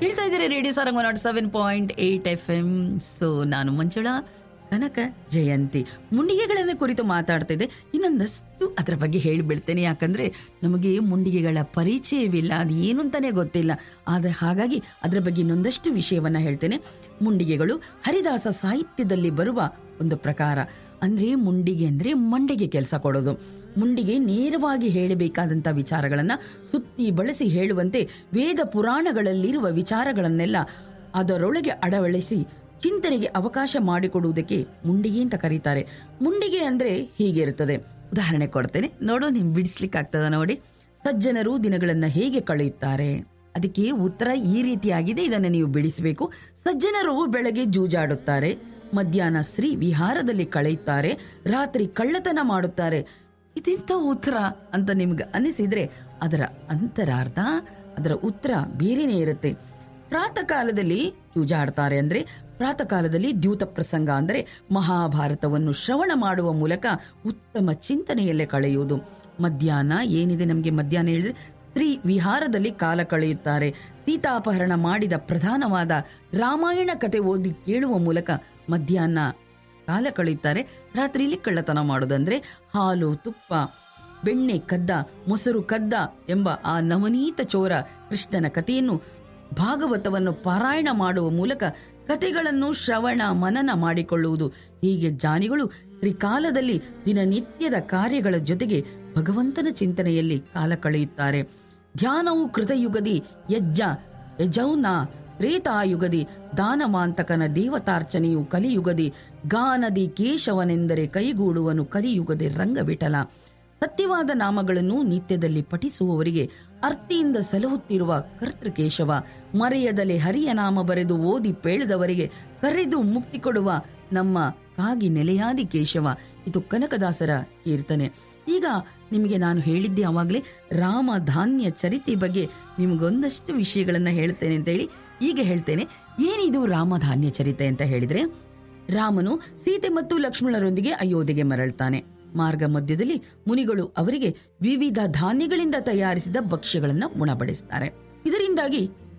ಹೇಳ್ತಾ ಇದ್ದೀರಿ radio Sarang nought seven point eight F M so ನಾನು ಮಂಜುಳಾ ಕನಕ ಜಯಂತಿ ಮುಂಡಿಗೆಗಳನ್ನ ಕುರಿತು ಮಾತಾಡ್ತಿದ್ದೆ ಇನ್ನೊಂದಷ್ಟು ಅದರ ಬಗ್ಗೆ ಹೇಳಿಬಿಡ್ತೇನೆ ಯಾಕಂದ್ರೆ ನಮಗೆ ಮುಂಡಿಗೆಗಳ ಪರಿಚಯವಿಲ್ಲ ಅದು ಏನು ಅಂತಾನೆ ಗೊತ್ತಿಲ್ಲ ಆದ್ರೆ ಹಾಗಾಗಿ ಅದರ ಬಗ್ಗೆ ಇನ್ನೊಂದಷ್ಟು ವಿಷಯವನ್ನ ಹೇಳ್ತೇನೆ ಮುಂಡಿಗೆಗಳು ಹರಿದಾಸ ಸಾಹಿತ್ಯದಲ್ಲಿ ಬರುವ ಒಂದು ಪ್ರಕಾರ ಅಂದ್ರೆ ಮುಂಡಿಗೆ ಅಂದ್ರೆ ಮಂಡಿಗೆ ಕೆಲಸ ಕೊಡೋದು ಮುಂಡಿಗೆ ನೇರವಾಗಿ ಹೇಳಬೇಕಾದಂತ ವಿಚಾರಗಳನ್ನ ಸುತ್ತಿ ಬಳಸಿ ಹೇಳುವಂತೆ ವೇದ ಪುರಾಣಗಳಲ್ಲಿರುವ ವಿಚಾರಗಳನ್ನೆಲ್ಲ ಅದರೊಳಗೆ ಅಡವಳಿಸಿ ಚಿಂತನೆಗೆ ಅವಕಾಶ ಮಾಡಿಕೊಡುವುದಕ್ಕೆ ಮುಂಡಿಗೆ ಅಂತ ಕರೀತಾರೆ ಮುಂಡಿಗೆ ಅಂದ್ರೆ ಹೀಗಿರುತ್ತದೆ ಉದಾಹರಣೆ ಕೊಡ್ತೇನೆ ನೋಡು ನಿಮ್ ಬಿಡಿಸ್ಲಿಕ್ಕೆ ಆಗ್ತದ ನೋಡಿ ಸಜ್ಜನರು ದಿನಗಳನ್ನ ಹೇಗೆ ಕಳೆಯುತ್ತಾರೆ ಅದಕ್ಕೆ ಉತ್ತರ ಈ ರೀತಿಯಾಗಿದೆ ಇದನ್ನು ನೀವು ಬಿಡಿಸಬೇಕು ಸಜ್ಜನರು ಬೆಳಗ್ಗೆ ಜೂಜಾಡುತ್ತಾರೆ ಮಧ್ಯಾಹ್ನ ಸ್ತ್ರೀ ವಿಹಾರದಲ್ಲಿ ಕಳೆಯುತ್ತಾರೆ ರಾತ್ರಿ ಕಳ್ಳತನ ಮಾಡುತ್ತಾರೆ ಇದೆಂತ ಉತ್ತರ ಅಂತ ನಿಮ್ಗೆ ಅನಿಸಿದ್ರೆ ಅದರ ಅಂತರಾರ್ಥ ಅದರ ಉತ್ತರ ಬೇರೆನೇ ಇರುತ್ತೆ ಪ್ರಾತಃ ಕಾಲದಲ್ಲಿ ಜೂಜಾಡ್ತಾರೆ ಅಂದ್ರೆ ಪ್ರಾತಃ ಕಾಲದಲ್ಲಿ ದ್ಯೂತ ಪ್ರಸಂಗ ಅಂದರೆ ಮಹಾಭಾರತವನ್ನು ಶ್ರವಣ ಮಾಡುವ ಮೂಲಕ ಉತ್ತಮ ಚಿಂತನೆಯಲ್ಲೇ ಕಳೆಯುವುದು ಮಧ್ಯಾಹ್ನ ಏನಿದೆ ನಮಗೆ ಮಧ್ಯಾಹ್ನ ಹೇಳಿದ್ರೆ ಸ್ತ್ರೀ ವಿಹಾರದಲ್ಲಿ ಕಾಲ ಕಳೆಯುತ್ತಾರೆ ಸೀತಾಪಹರಣ ಮಾಡಿದ ಪ್ರಧಾನವಾದ ರಾಮಾಯಣ ಕತೆ ಓದಿ ಕೇಳುವ ಮೂಲಕ ಮಧ್ಯಾಹ್ನ ಕಾಲ ಕಳೆಯುತ್ತಾರೆ ರಾತ್ರಿಯಲ್ಲಿ ಕಳ್ಳತನ ಮಾಡೋದಂದ್ರೆ ಹಾಲು ತುಪ್ಪ ಬೆಣ್ಣೆ ಕದ್ದ ಮೊಸರು ಕದ್ದ ಎಂಬ ಆ ನವನೀತ ಚೋರ ಕೃಷ್ಣನ ಕಥೆಯನ್ನು ಭಾಗವತವನ್ನು ಪಾರಾಯಣ ಮಾಡುವ ಮೂಲಕ ಕತೆಗಳನ್ನು ಶ್ರವಣ ಮನನ ಮಾಡಿಕೊಳ್ಳುವುದು ಹೀಗೆ ಜಾನಿಗಳು ತ್ರಿಕಾಲದಲ್ಲಿ ದಿನನಿತ್ಯದ ಕಾರ್ಯಗಳ ಜೊತೆಗೆ ಭಗವಂತನ ಚಿಂತನೆಯಲ್ಲಿ ಕಾಲ ಕಳೆಯುತ್ತಾರೆ ಧ್ಯಾನವು ಕೃತಯುಗದಿ ಯಜ್ಜ ಯಜೌನ ತ್ರೇತಾಯುಗದಿ ದಾನಮಾಂತಕನ ದೇವತಾರ್ಚನೆಯು ಕಲಿಯುಗದಿ ಗಾನದಿ ಕೇಶವನೆಂದರೆ ಕೈಗೂಡುವನು ಕಲಿಯುಗದಿ ರಂಗವಿಠಲ ಸತ್ಯವಾದ ನಾಮಗಳನ್ನು ನಿತ್ಯದಲ್ಲಿ ಪಠಿಸುವವರಿಗೆ ಅರ್ಥಿಯಿಂದ ಸಲಹುತ್ತಿರುವ ಕರ್ತೃಕೇಶವ ಮರೆಯದಲೆ ಹರಿಯ ನಾಮ ಬರೆದು ಓದಿ ಪೇಳಿದವರಿಗೆ ಕರೆದು ಮುಕ್ತಿ ಕೊಡುವ ನಮ್ಮ ಕಾಗಿ ನೆಲೆಯಾದಿ ಕೇಶವ ಇದು ಕನಕದಾಸರ ಕೀರ್ತನೆ ಈಗ ನಿಮಗೆ ನಾನು ಹೇಳಿದ್ದೆ ಆವಾಗಲೇ ರಾಮ ಧಾನ್ಯ ಚರಿತೆ ಬಗ್ಗೆ ನಿಮಗೊಂದಷ್ಟು ವಿಷಯಗಳನ್ನ ಹೇಳ್ತೇನೆ ಅಂತ ಹೇಳಿ ಈಗ ಹೇಳ್ತೇನೆ ಏನಿದು ರಾಮಧಾನ್ಯ ಚರಿತೆ ಅಂತ ಹೇಳಿದ್ರೆ ರಾಮನು ಸೀತೆ ಮತ್ತು ಲಕ್ಷ್ಮಣರೊಂದಿಗೆ ಅಯೋಧ್ಯೆಗೆ ಮರಳ್ತಾನೆ ಮಾರ್ಗ ಮಧ್ಯದಲ್ಲಿ ಮುನಿಗಳು ಅವರಿಗೆ ವಿವಿಧ ಧಾನ್ಯಗಳಿಂದ ತಯಾರಿಸಿದ ಭಕ್ಷ್ಯಗಳನ್ನ ಉಣಬಡಿಸ್ತಾರೆ ಇದರಿಂದಾಗಿ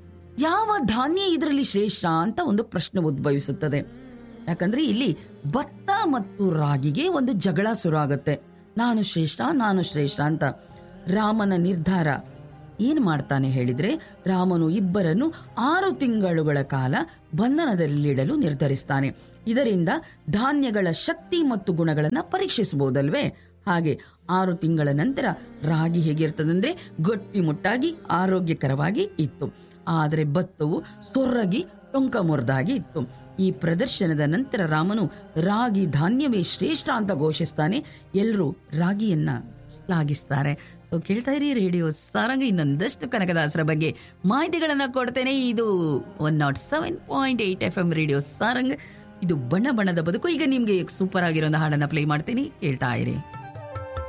ಯಾವ ಧಾನ್ಯ ಇದರಲ್ಲಿ ಶ್ರೇಷ್ಠ ಅಂತ ಒಂದು ಪ್ರಶ್ನೆ ಉದ್ಭವಿಸುತ್ತದೆ ಯಾಕಂದ್ರೆ ಇಲ್ಲಿ ಭತ್ತ ಮತ್ತು ರಾಗಿಗೆ ಒಂದು ಜಗಳ ಶುರು ಆಗುತ್ತೆ ನಾನು ಶ್ರೇಷ್ಠ ನಾನು ಶ್ರೇಷ್ಠ ಅಂತ ರಾಮನ ನಿರ್ಧಾರ ಏನ್ ಮಾಡ್ತಾನೆ ಹೇಳಿದ್ರೆ ರಾಮನು ಇಬ್ಬರನ್ನು ಆರು ತಿಂಗಳುಗಳ ಕಾಲ ಬಂಧನದಲ್ಲಿಡಲು ನಿರ್ಧರಿಸ್ತಾನೆ ಇದರಿಂದ ಧಾನ್ಯಗಳ ಶಕ್ತಿ ಮತ್ತು ಗುಣಗಳನ್ನ ಪರೀಕ್ಷಿಸಬಹುದಲ್ವೇ ಹಾಗೆ ಆರು ತಿಂಗಳ ನಂತರ ರಾಗಿ ಹೇಗಿರ್ತದಂದ್ರೆ ಗಟ್ಟಿಮುಟ್ಟಾಗಿ ಆರೋಗ್ಯಕರವಾಗಿ ಇತ್ತು ಆದರೆ ಭತ್ತವು ಸೊರ್ರಗಿ ಟೊಂಕ ಮುರಿದಾಗಿ ಇತ್ತು ಈ ಪ್ರದರ್ಶನದ ನಂತರ ರಾಮನು ರಾಗಿ ಧಾನ್ಯವೇ ಶ್ರೇಷ್ಠ ಅಂತ ಘೋಷಿಸ್ತಾನೆ ಎಲ್ಲರೂ ರಾಗಿಯನ್ನ ಶ್ಲಾಘಿಸ್ತಾರೆ ಸೊ ಕೇಳ್ತಾ ಇರಿ ರೇಡಿಯೋ ಸಾರಂಗ ಇನ್ನೊಂದಷ್ಟು ಕನಕದಾಸರ ಬಗ್ಗೆ ಮಾಹಿತಿಗಳನ್ನ ಕೊಡ್ತೇನೆ ಇದು one nought seven point eight F M radio Sarang ಇದು ಬಣ್ಣ ಬಣ್ಣದ ಬದುಕು ಈಗ ನಿಮ್ಗೆ ಸೂಪರ್ ಆಗಿರೋ ಹಾಡನ್ನ ಪ್ಲೇ ಮಾಡ್ತೀನಿ ಕೇಳ್ತಾ ಇರಿ